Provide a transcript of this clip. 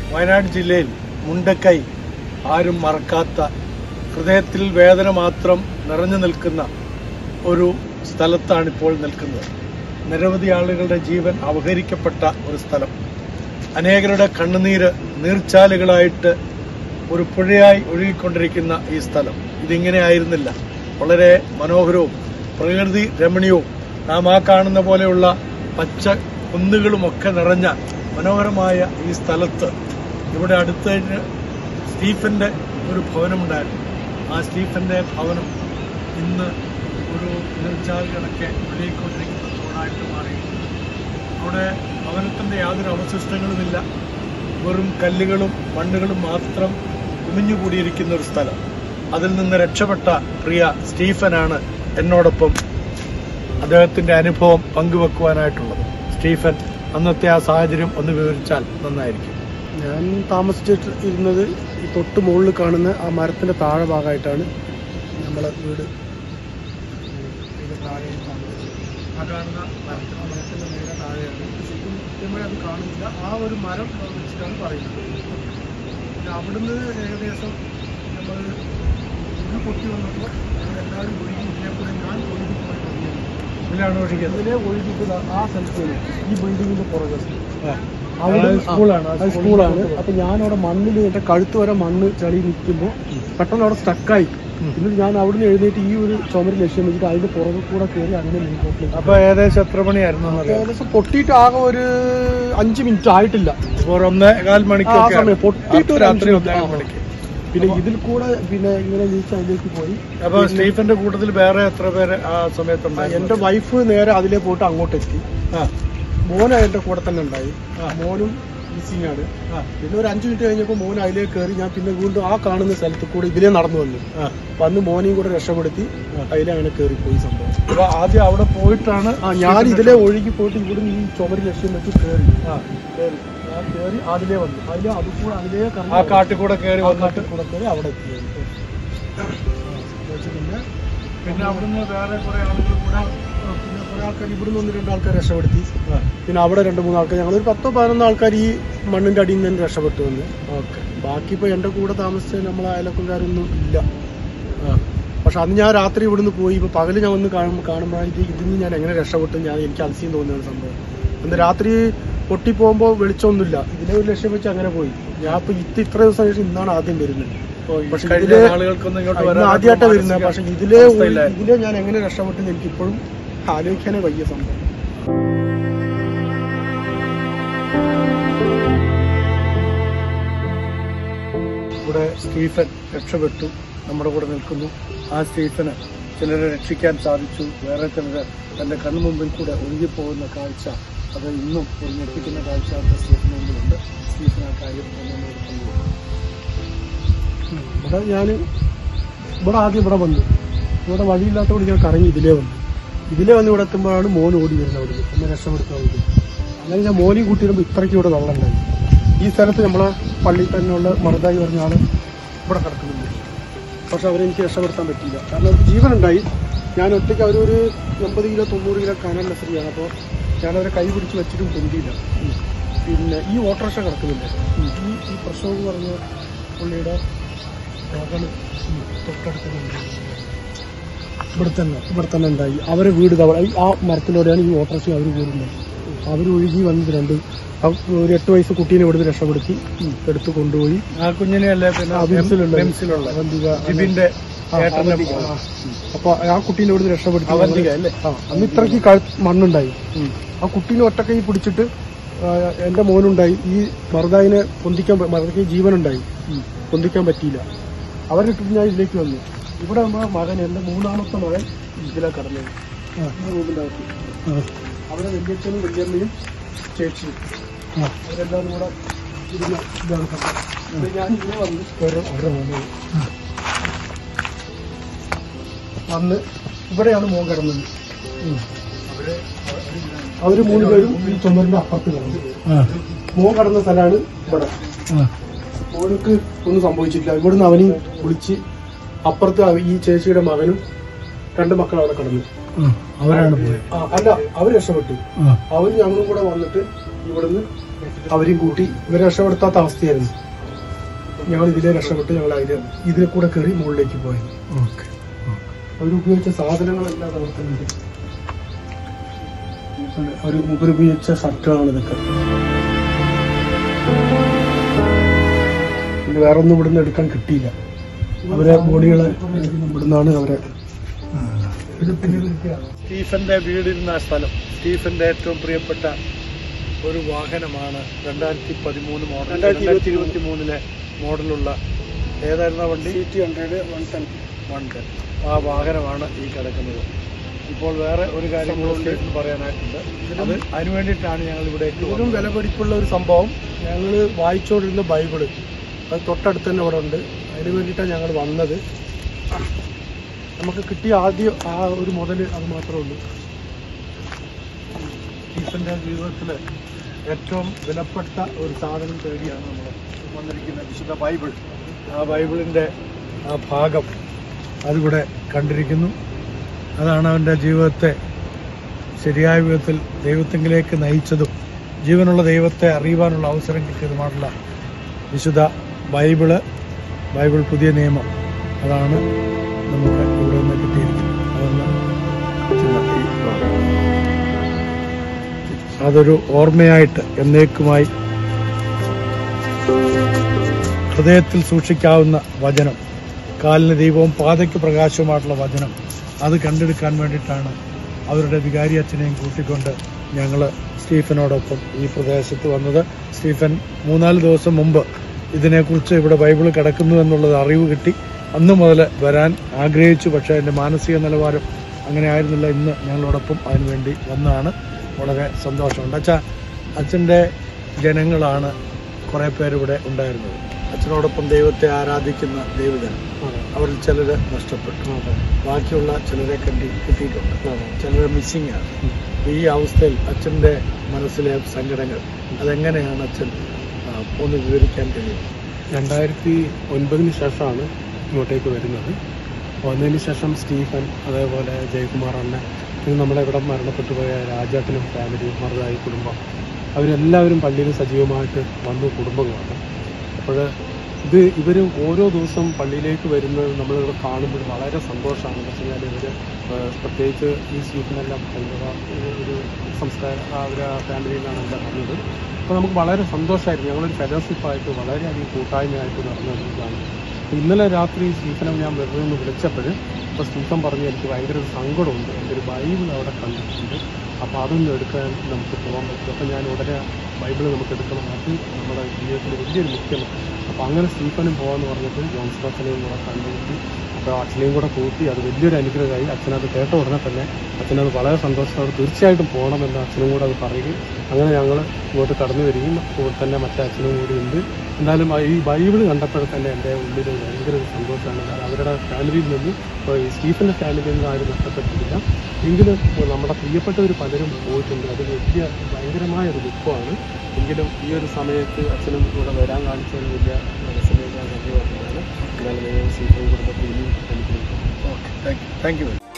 വയനാട് ജില്ലയിൽ മുണ്ടക്കൈ ആരും മറക്കാത്ത ഹൃദയത്തിൽ വേദന മാത്രം നിറഞ്ഞു നിൽക്കുന്ന ഒരു സ്ഥലത്താണ് ഇപ്പോൾ നിൽക്കുന്നത് നിരവധി ആളുകളുടെ ജീവൻ അപഹരിക്കപ്പെട്ട ഒരു സ്ഥലം അനേകരുടെ കണ്ണുനീര് നീർച്ചാലുകളായിട്ട് ഒരു പുഴയായി ഒഴുകിക്കൊണ്ടിരിക്കുന്ന ഈ സ്ഥലം ഇതിങ്ങനെ ആയിരുന്നില്ല വളരെ മനോഹരവും പ്രകൃതി രമണീയവും നാം ആ കാണുന്ന പോലെയുള്ള പച്ച കുന്നുകളുമൊക്കെ നിറഞ്ഞ മനോഹരമായ ഈ സ്ഥലത്ത് ഇവിടെ അടുത്ത് സ്റ്റീഫന്റെ ഒരു ഭവനമുണ്ടായിരുന്നു ആ സ്റ്റീഫന്റെ ഭവനം ഇന്ന് ഒരു നീർച്ചാലുകളൊക്കെ ഒഴുകിക്കൊണ്ടിരിക്കുന്ന തോടായിട്ട് മാറിയിട്ടുണ്ട് അവിടെ ഭവനത്തിന്റെ യാതൊരു അവശിഷ്ടങ്ങളുമില്ല വെറും കല്ലുകളും മണ്ണുകളും മാത്രം കുമിഞ്ഞുകൂടിയിരിക്കുന്ന ഒരു സ്ഥലം അതിൽ നിന്ന് രക്ഷപ്പെട്ട പ്രിയ സ്റ്റീഫനാണ് എന്നോടൊപ്പം അദ്ദേഹത്തിന്റെ അനുഭവം പങ്കുവെക്കുവാനായിട്ടുള്ളത് സ്റ്റീഫൻ അന്നത്തെ ആ സാഹചര്യം ഒന്ന് വിവരിച്ചാൽ നന്നായിരിക്കും ഞാൻ താമസിച്ചിട്ട് ഇരുന്നത് ഈ തൊട്ട് മുകളിൽ കാണുന്ന ആ മരത്തിന്റെ താഴെ ഭാഗമായിട്ടാണ് നമ്മളെ വീട് ഇതിന്റെ താഴെ താമസിച്ചത്. ആ കാണുന്ന മരത്തിൽ ആ മരത്തിന്റെ നേരെ താഴെയാണ് ശരിക്കും കൃത്യമായി അത് കാണുന്നില്ല ആ ഒരു മരം വെച്ചിട്ടാണ് പറയുന്നത് പിന്നെ അവിടുന്ന് ഏകദേശം നമ്മൾ ഉരുൾ പൊട്ടി വന്നപ്പോൾ ഞങ്ങൾ എല്ലാവരും ഒഴുകി ഇതേപോലെ ഞാൻ ഒഴുകി പോയി മതിയായിരുന്നു ഇതിലാണ് ഒഴുകിയത് അതിലെ ഒഴുകിയിട്ട് ആ സ്ഥലത്ത് ഈ ബിൽഡിങ്ങിന്റെ പുറകെ ആ. അവിടെ അത് സ്കൂളാണ് ആ, അത് സ്കൂളാണ് അപ്പൊ ഞാൻ അവിടെ മണ്ണിൽ എന്റെ കഴുത്ത് വരെ മണ്ണ് ചളി നിൽക്കുമ്പോൾ പെട്ടെന്ന് അവിടെ സ്റ്റക്കായി ഉം. എന്നിട്ട് ഞാൻ അവിടുന്ന് എഴുന്നേറ്റ് ഈ ഒരു ചുമര് ലക്ഷ്യം വെച്ചിട്ട് അതിന്റെ പുറകെ കൂടെ കയറി അങ്ങനെ മുൻപോട്ടിലേക്ക് അപ്പൊ ഏകദേശം എത്ര മണിയായിരുന്നു എന്നറിയാം ഏകദേശം പൊട്ടിയിട്ട് ആകെ ഒരു അഞ്ച് മിനിറ്റ് ആയിട്ടില്ല ഒരു ഒന്നേ കാൽ ആ മണിക്കൊക്കെ സമയം പൊട്ടിയിട്ട് ഒരു അഞ്ച് രാത്രി മിനിറ്റ്. ഒന്നേ ആ. മണിക്ക് പിന്നെ ഇതിൽ കൂടെ പിന്നെ ഇങ്ങനെ നീച്ച് അതിലേക്ക് പോയി അപ്പൊ സ്റ്റീഫന്റെ കൂട്ടത്തിൽ വേറെ എത്ര പേര് ആ ആ, സമയത്തുണ്ടായിരുന്നു എന്റെ വൈഫ് നേരെ അതിലേ പോയിട്ട് അങ്ങോട്ട് എത്തി ആ മോന എന്റെ കൂടെ തന്നെ ഉണ്ടായി ആ. മോനും മിസ്സിംഗ് ആണ് ആ പിന്നെ ഒരു അഞ്ചു മിനിറ്റ് കഴിഞ്ഞപ്പോൾ മോൻ അതിലേക്ക് കയറി ഞാൻ പിന്നെ വീണ്ടും ആ കാണുന്ന സ്ഥലത്ത് കൂടെ ഇതിലേ നടന്നു വന്നു ആ വന്ന് മോനെയും കൂടെ രക്ഷപ്പെടുത്തി ആ. അതിലെ അങ്ങനെ കയറി പോയി സംഭവം അപ്പൊ ആദ്യം അവിടെ പോയിട്ടാണ് ആ ഞാൻ ഇതിലെ ഒഴുകി പോയിട്ട് ഇവിടുന്ന് ഈ ചുമര് ലക്ഷ്യം വെച്ച് കയറി ആ കയറി ഞാൻ കയറി അതിലേ വന്നു അതിലെ അത് കൂടെ അതിലേ കറങ്ങി ആ കാട്ടിൽ കൂടെ കയറി ആ വന്നിട്ട് കാട്ടിൽ കൂടെ കയറി അവിടെ എത്തി പിന്നെ പിന്നെ അവിടുന്ന് വേറെ കുറെ ആളുകൾ കൂടെ ആ, പിന്നെ കുറെ ആൾക്കാർ ഇവിടുന്ന് ഒന്ന് രണ്ട് ആൾക്കാർ രക്ഷപ്പെടുത്തി ആ, പിന്നെ അവിടെ രണ്ട് മൂന്ന് ആൾക്കാർ ഞങ്ങൾ ഒരു പത്തോ പതിനൊന്നോ ആൾക്കാർ ഈ മണ്ണിന്റെ അടിയിൽ നിന്ന് തന്നെ രക്ഷപ്പെട്ടു വന്ന് ഓക്കെ ബാക്കി ഇപ്പൊ എന്റെ കൂടെ താമസിച്ച നമ്മളെ അയലക്കാരൊന്നും ഇല്ല ആ പക്ഷെ അന്ന് ഞാൻ രാത്രി ഇവിടുന്ന് പോയി ഇപ്പൊ പകല് ഞാൻ വന്ന് കാണുമ്പോൾ കാണുമ്പോഴായിട്ട് ഇതിന് ഞാൻ എങ്ങനെ രക്ഷപ്പെട്ടു ഞാൻ എനിക്ക് അതിശയം തോന്നുന്ന സംഭവം അന്ന് രാത്രി പൊട്ടി പോകുമ്പോൾ വെളിച്ചമൊന്നുമില്ല ഇതിലെ ഒരു ലക്ഷ്യം വെച്ച് അങ്ങനെ പോയി ഞാൻ ഇപ്പൊ ഇത് ഇത്ര ദിവസം ശേഷം ഇന്നാണ് ആദ്യം വരുന്നത് പക്ഷെ കഴിഞ്ഞ ഇതിലെ ആളുകൾക്കൊന്നും ഇങ്ങോട്ട് ഇന്ന് വരാൻ ആദ്യമായിട്ടാണ് വരുന്നത് പക്ഷെ ഇതിലെ ഒരു- അവസ്ഥയില്ലായിരുന്നു. ഇതിലെ ഞാൻ എങ്ങനെ രക്ഷപ്പെട്ടെന്ന് എനിക്ക് ഇപ്പോഴും ആലോചിക്കാനേ വയ്യ സംഭവം ഇവിടെ സ്റ്റീഫൻ രക്ഷപ്പെട്ടു നമ്മുടെ കൂടെ നിൽക്കുന്നു ആ സ്റ്റീഫന് ചിലരെ രക്ഷിക്കാൻ സാധിച്ചു വേറെ ചിലര് തന്റെ കണ്ണുമുമ്പിൽ കൂടെ ഒഴുകിപ്പോകുന്ന കാഴ്ച അത് ഇന്നും ഒരു ഞെട്ടിക്കുന്ന കാഴ്ച അവിടെ സ്റ്റീഫന് മുമ്പിലുണ്ട് സ്റ്റീഫൻ ആ കാര്യം ഒന്നും പങ്കുവെക്കും ഇവിടെ ഞാൻ ഇവിടെ ആദ്യം ഇവിടെ വന്നു ഇവിടെ വഴിയില്ലാത്തതുകൊണ്ട് ഞാൻ കറങ്ങി ഇതിലേ വന്നു ഇതിലേ വന്ന് ഇവിടെ എത്തുമ്പോഴാണ് മോൻ ഓടി വരുന്നത് അവിടെ എന്നെ രക്ഷപ്പെടുത്താൻ വേണ്ടി അങ്ങനെ ഞാൻ മോനെയും കൂട്ടിയിടുമ്പോൾ ഇത്രയ്ക്ക് ഇവിടെ വെള്ളം ഉണ്ടായി ഈ സ്ഥലത്ത് നമ്മളെ പള്ളിയിൽ തന്നെയുള്ള മറുതായി പറഞ്ഞ ആള് ഇവിടെ കിടക്കുന്നുണ്ട് പക്ഷെ അവരെനിക്ക് രക്ഷപ്പെടുത്താൻ പറ്റിയില്ല കാരണം അവർക്ക് ജീവനുണ്ടായി ഞാൻ ഒറ്റയ്ക്ക് അവരൊരു എൺപത് കിലോ തൊണ്ണൂറ് കിലോ കനാലിൻ്റെ സ്ത്രീയാണ് അപ്പോൾ ഞാനവരെ കൈ പിടിച്ച് വെച്ചിട്ടും പൊന്തിയില്ല പിന്നെ ഈ ഓട്ടോറിക്ഷ കിടക്കുന്നില്ല ഈ ഈ പ്രശ്നം എന്ന് പറഞ്ഞ പുള്ളിയുടെ മകള് തൊട്ടടുത്തുണ്ട് ഇവിടെ തന്നെ ഇവിടെ തന്നെ ഉണ്ടായി അവരെ വീട് ദാ അവിടെ. ഈ ആ മരത്തിലൂടെയാണ് ഈ ഓട്ടോറിക്ഷ അവർ വീടുന്നത് അവർ ഒഴുകി വന്നത് രണ്ട് ആ ഒരു എട്ട് വയസ്സ് കുട്ടീനെ ഇവിടുന്ന് രക്ഷപ്പെടുത്തി എടുത്ത് കൊണ്ടുപോയി ആ കുഞ്ഞിനെ അല്ലേ പിന്നെ ആ, ബിംസിലുള്ള. ബിംസിലുള്ള അവന്തിക ജിബിന്റെ ആ, ഏട്ടന്റെ അവന്തിക, ആ. അപ്പൊ ആ കുട്ടീനെ ഇവിടുന്ന് രക്ഷപ്പെടുത്തി അവന്തിക അല്ലേ ആ അന്ന് ഇത്രയ്ക്ക് കഴുത്ത് മണ്ണുണ്ടായി ഉം. ആ കുട്ടീനെ ഒറ്റക്കൈ പിടിച്ചിട്ട് ആ, എന്റെ മോനുണ്ടായി ഈ മറുതായിനെ പൊന്തിക്കാൻ പ- മറുതായി ജീവനുണ്ടായി ഉം. പൊന്തിക്കാൻ പറ്റിയില്ല അവരിട്ടിട്ട് ഞാൻ ഇതിലേക്ക് വന്നു ഇവിടെ നമ്മുടെ മകൻ എന്റെ മൂന്നാമത്തെ മകൻ ഇതിലാണ് കടന്നത് ഈ റൂമിന്റെ അകത്ത് അവരെ വല്യച്ഛനും വല്യമ്മയും ചേച്ചിയും അവരെല്ലാവരും കൂടെ ഇരുന്ന ഇതാണ് സംഭവം. ഇത് ഞാൻ ഇവിടെ വന്ന് കയറി അവരുടെ മോനെ വന്ന് ഇവിടെയാണ് മോൻ കിടന്നത് അവര് മൂന്ന് പേരും ഈ ചുമരിന്റെ അപ്പുറത്ത് കിടന്നു മോൻ കിടന്ന സ്ഥലമാണ് ഇവിടെ മോനക്ക് ഒന്നും സംഭവിച്ചിട്ടില്ല ഇവിടുന്ന് അവനെയും വിളിച്ച് അപ്പുറത്ത് അവ- ഈ ചേച്ചിയുടെ മകനും രണ്ട് മക്കൾ അവിടെ കിടന്നു അവരാണ് പോയത് ആ, അല്ല അവര് രക്ഷപ്പെട്ടു അവര് ഞങ്ങളും കൂടെ വന്നിട്ട് ഇവിടുന്ന് അവരെയും കൂട്ടി ഇവരെ രക്ഷപ്പെടുത്താത്ത അവസ്ഥയായിരുന്നു ഞങ്ങൾ ഇതിലെ രക്ഷപ്പെട്ട് ഞങ്ങൾ അതിലെ ഇതിലെ കൂടെ കയറി മുകളിലേക്ക് പോയി ഓക്കെ അവരുപയോഗിച്ച സാധനങ്ങളെല്ലാം അവർക്കുണ്ട് അവർ ഉപയോഗിച്ച ഷർട്ടുകളാണ് ഇതൊക്കെ പിന്നെ വേറെ ഒന്നും ഇവിടുന്ന് എടുക്കാൻ കിട്ടിയില്ല അവരെ ബോഡികളെ ഇവിടുന്നാണ് അവരെ സ്റ്റീഫന്റെ വീടിരുന്ന ആ സ്ഥലം സ്റ്റീഫന്റെ ഏറ്റവും പ്രിയപ്പെട്ട ഒരു വാഹനമാണ് രണ്ടായിരത്തി പതിമൂന്ന് മോഡൽ രണ്ടായിരത്തി രണ്ടായിരത്തി ഇരുപത്തി മൂന്നിലെ മോഡലുള്ള ഏതായിരുന്നു ആ വണ്ടി C T hundred one ten one ten ആ വാഹനമാണ് ഈ കിടക്കുന്നത് ഇപ്പോൾ വേറെ ഒരു കാര്യം കൂടെ സ്റ്റേഷന് പറയാനായിട്ടുണ്ട് അത് അതിനു വേണ്ടിയിട്ടാണ് ഞങ്ങൾ ഇവിടേക്ക് ഇതിലും വന്നത്. വില പിടിപ്പുള്ള ഒരു സംഭവം ഞങ്ങൾ വായിച്ചുകൊണ്ടിരുന്ന ബൈബിള് അത് തൊട്ടടുത്ത് തന്നെ ഇവിടെ ഉണ്ട് അതിന് വേണ്ടിയിട്ടാണ് ഞങ്ങൾ വന്നത് നമുക്ക് കിട്ടിയ ആദ്യം ആ ഒരു മുതൽ അത് മാത്രമേ ഉള്ളൂ സ്റ്റീഫന്റെ ജീവിതത്തിൽ ഏറ്റവും വിലപ്പെട്ട ഒരു സാധനം തേടിയാണ് നമ്മൾ വന്നിരിക്കുന്നത് വിശുദ്ധ ബൈബിൾ ആ ബൈബിളിൻ്റെ ആ ഭാഗം അതിവിടെ കണ്ടിരിക്കുന്നു അതാണ് അവൻ്റെ ജീവിതത്തെ ശരിയായ വിധത്തിൽ ദൈവത്തെങ്കിലേക്ക് നയിച്ചതും ജീവനുള്ള ദൈവത്തെ അറിയുവാനുള്ള അവസരം കിട്ടിയതുമായിട്ടുള്ള വിശുദ്ധ ബൈബിള് ബൈബിൾ പുതിയ നിയമം അതാണ് നമുക്ക് ഇവിടെ നിന്ന് കിട്ടിയിരിക്കുന്നത് അതൊന്ന് ചില ഈ ഭാഗം. അതൊരു ഓർമ്മയായിട്ട് എന്നേക്കുമായി ഹൃദയത്തിൽ സൂക്ഷിക്കാവുന്ന വചനം കാലിന് ദീപവും പാതയ്ക്ക് പ്രകാശവുമായിട്ടുള്ള വചനം അത് കണ്ടെടുക്കാൻ വേണ്ടിയിട്ടാണ് അവരുടെ വികാരി അച്ഛനെയും കൂട്ടിക്കൊണ്ട് ഞങ്ങൾ സ്റ്റീഫനോടൊപ്പം ഈ പ്രദേശത്ത് വന്നത് സ്റ്റീഫൻ മൂന്നാല് ദിവസം മുമ്പ് ഇതിനെക്കുറിച്ച് ഇവിടെ ബൈബിൾ കിടക്കുന്നു എന്നുള്ളത് അറിവ് കിട്ടി അന്ന് മുതൽ വരാൻ ആഗ്രഹിച്ചു പക്ഷേ എൻ്റെ മാനസിക നിലവാരം അങ്ങനെ ആയിരുന്നില്ല ഇന്ന് ഞങ്ങളോടൊപ്പം അതിനുവേണ്ടി വന്നതാണ് വളരെ സന്തോഷമുണ്ട് അച്ഛാ അച്ഛൻ്റെ ജനങ്ങളാണ് കുറേ പേരിവിടെ ഉണ്ടായിരുന്നത് അച്ഛനോടൊപ്പം ദൈവത്തെ ആരാധിക്കുന്ന ദൈവജനം അവരിൽ ചിലർ നഷ്ടപ്പെട്ടു ബാക്കിയുള്ള ചിലരെ കണ്ടി കിട്ടിയിട്ടുണ്ട് ചിലർ മിസ്സിംഗ് ആണ് ഈ അവസ്ഥയിൽ അച്ഛൻ്റെ മനസ്സിലെ സങ്കടങ്ങൾ അതെങ്ങനെയാണ് അച്ഛൻ ആ, ഒന്ന് വിവരിക്കാൻ കഴിയും രണ്ടായിരത്തി ഒൻപതിന് ശേഷമാണ് ഇങ്ങോട്ടേക്ക് വരുന്നത് വന്നതിന് ശേഷം സ്റ്റീഫൻ അതേപോലെ ജയകുമാർ അണ്ണ പിന്നെ നമ്മുടെ ഇവിടെ മരണപ്പെട്ടു പോയ രാജാട്ടിനും ഫാമിലിയും മറുതായി കുടുംബം അവരെല്ലാവരും പള്ളിയിൽ സജീവമായിട്ട് വന്നു കുടുംബങ്ങളാണ് അപ്പോൾ ഇത് ഇവർ ഓരോ ദിവസം പള്ളിയിലേക്ക് വരുന്നത് നമ്മളിവിടെ കാണുമ്പോൾ വളരെ സന്തോഷമാണ് എന്ന് വെച്ച് കഴിഞ്ഞാൽ ഇവർ പ്രത്യേകിച്ച് ഈ സ്റ്റീഫനെല്ലാം ഹൈന്ദവ ഒരു- ഒരു സംസ്കാര അവരെ ഫാമിലിയിൽ നിന്നാണ് എല്ലാം വന്നത് അപ്പോൾ നമുക്ക് വളരെ സന്തോഷമായിരുന്നു ഞങ്ങളൊരു ഫെലോഷിപ്പായിട്ട് വളരെയധികം കൂട്ടായ്മയായിട്ട് നടന്നിരിക്കുകയാണ് ഇന്നലെ രാത്രി സ്റ്റീഫനെ ഞാൻ വെറുതെ ഒന്ന് വിളിച്ചപ്പോൾ അപ്പോൾ സ്റ്റീഫൻ പറഞ്ഞു എനിക്ക് ഭയങ്കര ഒരു സങ്കടമുണ്ട് എൻ്റെ ഒരു ബൈബിൾ അവിടെ കണ്ടിട്ടുണ്ട് അപ്പോൾ അതൊന്നും എടുക്കാൻ നമുക്ക് പോകാൻ പറ്റും അപ്പോൾ ഞാൻ ഉടനെ ബൈബിൾ നമുക്ക് എടുക്കണം അത് നമ്മുടെ ജീവിതത്തിൽ വലിയൊരു മുഖ്യമാണ് അപ്പോൾ അങ്ങനെ സ്റ്റീഫനും പോകാമെന്ന് പറഞ്ഞിട്ട് ജോൺസ് അച്ഛനെയും കൂടെ കണ്ടുകിട്ടി അപ്പോൾ അച്ഛനെയും കൂടെ കൂട്ടി അത് വലിയൊരു അനുഗ്രഹമായി അച്ഛനത് കേട്ട ഉടനെ തന്നെ അച്ഛനത് വളരെ സന്തോഷത്തോടെ തീർച്ചയായിട്ടും പോകണമെന്ന് അച്ഛനും കൂടെ അത് പറയുകയും അങ്ങനെ ഞങ്ങൾ ഇങ്ങോട്ട് കടന്നു വരികയും കൂടെ തന്നെ മറ്റേ അച്ഛനും കൂടി ഉണ്ട് എന്തായാലും ആ ഈ ബൈബിൾ കണ്ടപ്പോൾ തന്നെ എൻ്റെ ഉള്ളിൽ ഭയങ്കര ഒരു സന്തോഷമാണ് കാരണം അവരുടെ ഫാമിലിയിൽ നിന്ന് ഇപ്പോൾ ഈ സ്റ്റീഫൻ്റെ ഫാമിലിയിൽ നിന്ന് ആരും നഷ്ടപ്പെട്ടിട്ടില്ല എങ്കിലും ഇപ്പോൾ നമ്മുടെ പ്രിയപ്പെട്ടവർ പലരും പോയിട്ടുണ്ട് അത് വലിയ ഭയങ്കരമായ ഒരു ദുഃഖമാണ് എങ്കിലും ഈ ഒരു സമയത്ത് അച്ഛനും കൂടെ വരാൻ കാണിച്ചതിന് വലിയ മനസ്സിലേക്ക് നന്ദി പറയുന്നതാണ് എന്നാലും സ്റ്റീഫൻ കുടുംബത്തിൽ ഇനിയും അനുഗ്രഹിക്കും okay thank you thank U